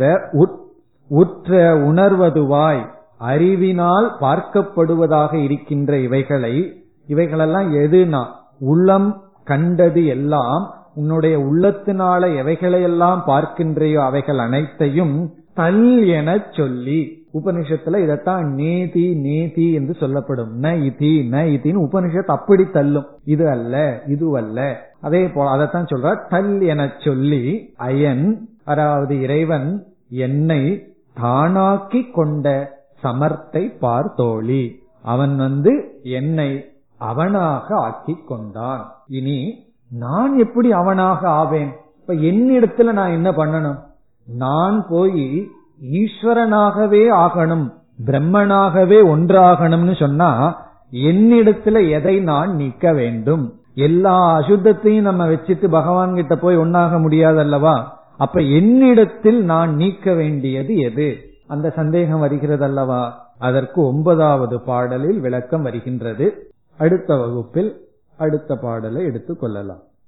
C: உற்ற உணர்வதுவாய் அறிவினால் பார்க்கப்படுவதாக இருக்கின்ற இவைகளை இவைகளெல்லாம் எதுனா உள்ளம் கண்டது எல்லாம் உன்னுடைய உள்ளத்தினால எவைகளையெல்லாம் பார்க்கின்றையோ அவைகள் அனைத்தையும் தல் என சொல்லி உபனிஷத்துல இதத்தான் நேதி நேதி என்று சொல்லப்படும் ந இதி ந இதின்னு உபனிஷத் அப்படி தள்ளும் இது அல்ல இது அல்ல அதே போல அதைத்தான் சொல்றார் தல் என சொல்லி அயன் அதாவது இறைவன் என்னை தானாக்கி கொண்ட சமர்த்தை பார் தோழி அவன் வந்து என்னை அவனாக ஆக்கி கொண்டான் இனி நான் எப்படி அவனாக ஆவேன் இப்ப என்னிடத்துல நான் என்ன பண்ணணும் நான் போய் ஈஸ்வரனாகவே ஆகணும் பிரம்மனாகவே ஒன்றாகணும்னு சொன்னா என்னிடத்துல எதை நான் நீக்க வேண்டும் எல்லா அசுத்தத்தையும் நம்ம வச்சுட்டு பகவான் கிட்ட போய் ஒன்னாக முடியாது அல்லவா அப்ப என்னிடத்தில் நான் நீக்க வேண்டியது எது அந்த சந்தேகம் வருகிறது அல்லவா அதற்கு ஒன்பதாவது பாடலில் விளக்கம் வருகின்றது அடுத்த வகுப்பில் அடுத்த பாடலை எடுத்துக் கொள்ளலாம்